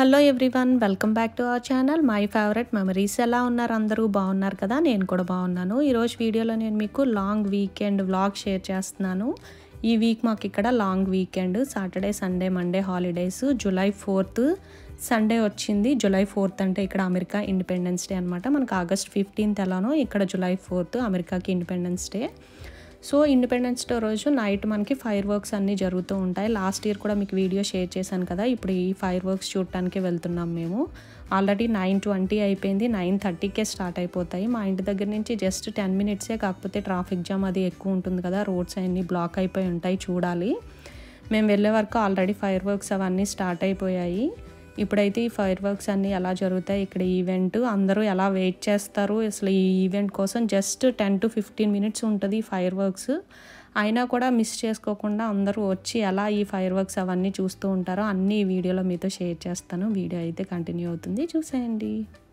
hello everyone welcome back to our channel my favourite memories ఎలా ఉన్నారు అందరూ బాగున్నారు కదా నేను కూడా బాగున్నాను ఈరోజు వీడియోలో నేను మీకు లాంగ్ వీకెండ్ వ్లాగ్ షేర్ చేస్తున్నాను ఈ వీక్ మాకు ఇక్కడ long weekend Saturday Sunday Monday holidays July fourth Sunday వచ్చింది జూలై ఫోర్త్ అంటే ఇక్కడ అమెరికా ఇండిపెండెన్స్ డే అనమాట మనకు ఆగస్ట్ ఫిఫ్టీన్త్ ఎలానో ఇక్కడ జూలై ఫోర్త్ అమెరికాకి Independence Day so Independence day రోజు నైట్ మనకి ఫైర్ వర్క్స్ అన్నీ జరుగుతూ ఉంటాయి లాస్ట్ ఇయర్ కూడా మీకు వీడియో షేర్ చేశాను కదా ఇప్పుడు ఈ ఫైర్ వర్క్స్ చూడటానికి వెళ్తున్నాం మేము ఆల్రెడీ నైన్ ట్వంటీ అయిపోయింది నైన్ థర్టీకే స్టార్ట్ అయిపోతాయి మా ఇంటి దగ్గర నుంచి జస్ట్ టెన్ మినిట్సే కాకపోతే ట్రాఫిక్ జామ్ అది ఎక్కువ ఉంటుంది కదా రోడ్స్ అన్నీ బ్లాక్ అయిపోయి ఉంటాయి చూడాలి మేము వెళ్ళే వరకు ఆల్రెడీ ఫైర్ వర్క్స్ అవన్నీ స్టార్ట్ అయిపోయాయి ఇప్పుడైతే ఈ ఫైర్ వర్క్స్ అన్నీ ఎలా జరుగుతాయి ఇక్కడ ఈవెంట్ అందరూ ఎలా వెయిట్ చేస్తారు అసలు ఈ ఈవెంట్ కోసం just ten to fifteen minutes ఉంటుంది ఫైర్ వర్క్స్ అయినా కూడా మిస్ చేసుకోకుండా అందరూ వచ్చి ఎలా ఈ ఫైర్ వర్క్స్ అవన్నీ చూస్తూ ఉంటారో అన్నీ ఈ వీడియోలో మీతో షేర్ చేస్తాను వీడియో అయితే కంటిన్యూ అవుతుంది చూసేయండి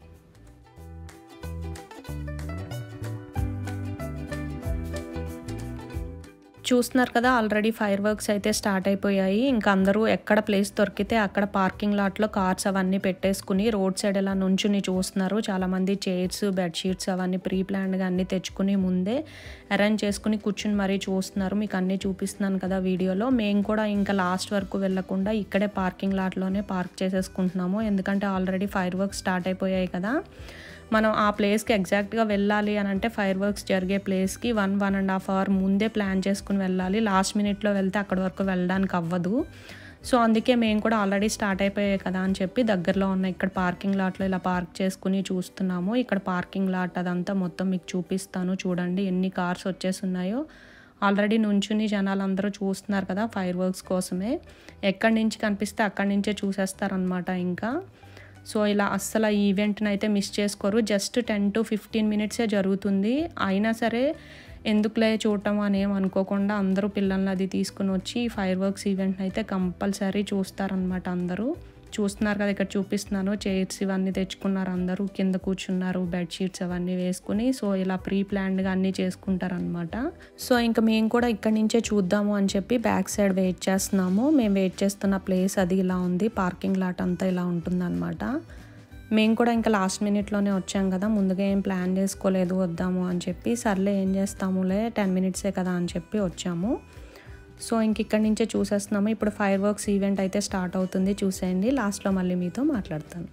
చూస్తున్నారు కదా ఆల్రెడీ ఫైర్ వర్క్స్ అయితే స్టార్ట్ అయిపోయాయి ఇంకా అందరూ ఎక్కడ ప్లేస్ దొరికితే అక్కడ పార్కింగ్ లాట్లో కార్స్ అవన్నీ పెట్టేసుకుని రోడ్ సైడ్ ఇలా నుంచుని చూస్తున్నారు చాలామంది చైర్స్ బెడ్షీట్స్ అవన్నీ ప్రీ ప్లాన్డ్గా అన్నీ తెచ్చుకుని ముందే అరేంజ్ చేసుకుని కూర్చుని మరీ చూస్తున్నారు మీకు అన్నీ చూపిస్తున్నాను కదా వీడియోలో మేము కూడా ఇంకా లాస్ట్ వరకు వెళ్ళకుండా ఇక్కడే పార్కింగ్ లాట్లోనే పార్క్ చేసేసుకుంటున్నాము ఎందుకంటే ఆల్రెడీ ఫైర్ వర్క్స్ స్టార్ట్ అయిపోయాయి కదా మనం ఆ ప్లేస్కి ఎగ్జాక్ట్గా వెళ్ళాలి అని అంటే ఫైర్ వర్క్స్ జరిగే ప్లేస్కి one one and half hour ముందే ప్లాన్ చేసుకుని వెళ్ళాలి లాస్ట్ మినిట్లో వెళ్తే అక్కడి వరకు వెళ్ళడానికి అవ్వదు సో అందుకే మేము కూడా ఆల్రెడీ స్టార్ట్ అయిపోయాయి కదా అని చెప్పి దగ్గరలో ఉన్న ఇక్కడ పార్కింగ్ లాట్లో ఇలా పార్క్ చేసుకుని చూస్తున్నాము ఇక్కడ పార్కింగ్ లాట్ అదంతా మొత్తం మీకు చూపిస్తాను చూడండి ఎన్ని కార్స్ వచ్చేస్తున్నాయో ఆల్రెడీ నుంచుని జనాలు అందరూ చూస్తున్నారు కదా ఫైర్ వర్క్స్ కోసమే ఎక్కడి నుంచి కనిపిస్తే అక్కడి నుంచే చూసేస్తారనమాట ఇంకా సో ఇలా అస్సలు ఈ ఈవెంట్ని అయితే మిస్ చేసుకోరు జస్ట్ టెన్ టు ఫిఫ్టీన్ మినిట్సే జరుగుతుంది అయినా సరే ఎందుకులే చూడటం అని ఏం అనుకోకుండా అందరూ పిల్లల్ని అది తీసుకుని వచ్చి ఫైర్ వర్క్స్ ఈవెంట్ని అయితే కంపల్సరీ చూస్తారనమాట అందరూ చూస్తున్నారు కదా ఇక్కడ చూపిస్తున్నాను చైర్స్ ఇవన్నీ తెచ్చుకున్నారు అందరూ కింద కూర్చున్నారు బెడ్షీట్స్ అవన్నీ వేసుకుని సో ఇలా ప్రీ ప్లాన్డ్గా అన్నీ చేసుకుంటారనమాట సో ఇంకా మేము కూడా ఇక్కడ నుంచే చూద్దాము అని చెప్పి బ్యాక్ సైడ్ వెయిట్ చేస్తున్నాము మేము వెయిట్ చేస్తున్న ప్లేస్ అది ఇలా ఉంది పార్కింగ్ లాట్ అంతా ఇలా ఉంటుందన్నమాట మేము కూడా ఇంకా లాస్ట్ మినిట్లోనే వచ్చాం కదా ముందుగా ఏం ప్లాన్ చేసుకోలేదు వద్దాము అని చెప్పి సర్లే ఏం చేస్తాములే టెన్ మినిట్సే కదా అని చెప్పి వచ్చాము సో ఇంక ఇక్కడి నుంచే చూసేస్తున్నాము ఇప్పుడు ఫైర్ వర్క్స్ ఈవెంట్ అయితే స్టార్ట్ అవుతుంది చూసేయండి లాస్ట్లో మళ్ళీ మీతో మాట్లాడతాను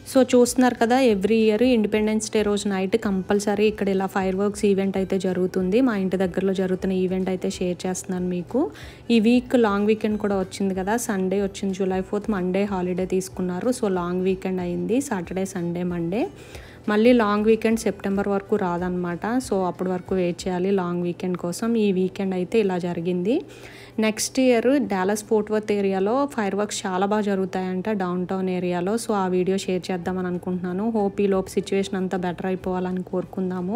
సో చూస్తున్నారు కదా ఎవ్రీ ఇయర్ ఇండిపెండెన్స్ డే రోజు నైట్ కంపల్సరీ ఇక్కడ ఇలా ఫైర్ వర్క్స్ ఈవెంట్ అయితే జరుగుతుంది మా ఇంటి దగ్గరలో జరుగుతున్న ఈవెంట్ అయితే షేర్ చేస్తున్నాను మీకు ఈ వీక్ లాంగ్ వీకెండ్ కూడా వచ్చింది కదా సండే వచ్చింది జూలై ఫోర్త్ మండే హాలిడే తీసుకున్నారు సో లాంగ్ వీకెండ్ అయింది సాటర్డే సండే మండే మళ్ళీ లాంగ్ వీకెండ్ సెప్టెంబర్ వరకు రాదనమాట సో అప్పటి వరకు వెయిట్ చేయాలి లాంగ్ వీకెండ్ కోసం ఈ వీకెండ్ అయితే ఇలా జరిగింది next year Dallas Fort Worth ఏరియాలో ఫైర్ వర్క్స్ చాలా బాగా జరుగుతాయంట డౌన్ టౌన్ ఏరియాలో సో ఆ వీడియో షేర్ చేద్దామని అనుకుంటున్నాను హోప్ ఈ లోపు సిచ్యువేషన్ అంతా బెటర్ అయిపోవాలని కోరుకుందాము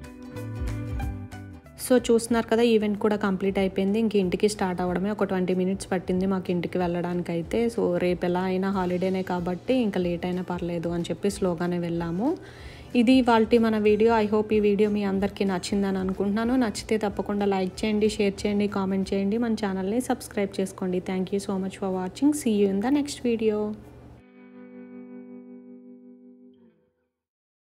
సో చూస్తున్నారు కదా ఈవెంట్ కూడా కంప్లీట్ అయిపోయింది ఇంక ఇంటికి స్టార్ట్ అవ్వడమే ఒక ట్వంటీ మినిట్స్ పట్టింది మాకు ఇంటికి వెళ్ళడానికి అయితే సో రేపు ఎలా అయినా హాలిడేనే కాబట్టి ఇంకా లేట్ అయినా పర్లేదు అని చెప్పి స్లోగానే వెళ్ళాము ఇది వాళ్ళ మన వీడియో ఐ హోప్ ఈ వీడియో మీ అందరికీ నచ్చిందని అనుకుంటున్నాను నచ్చితే తప్పకుండా లైక్ చేయండి షేర్ చేయండి కామెంట్ చేయండి మన ఛానల్ని సబ్స్క్రైబ్ చేసుకోండి thank you so much for watching see you in the next video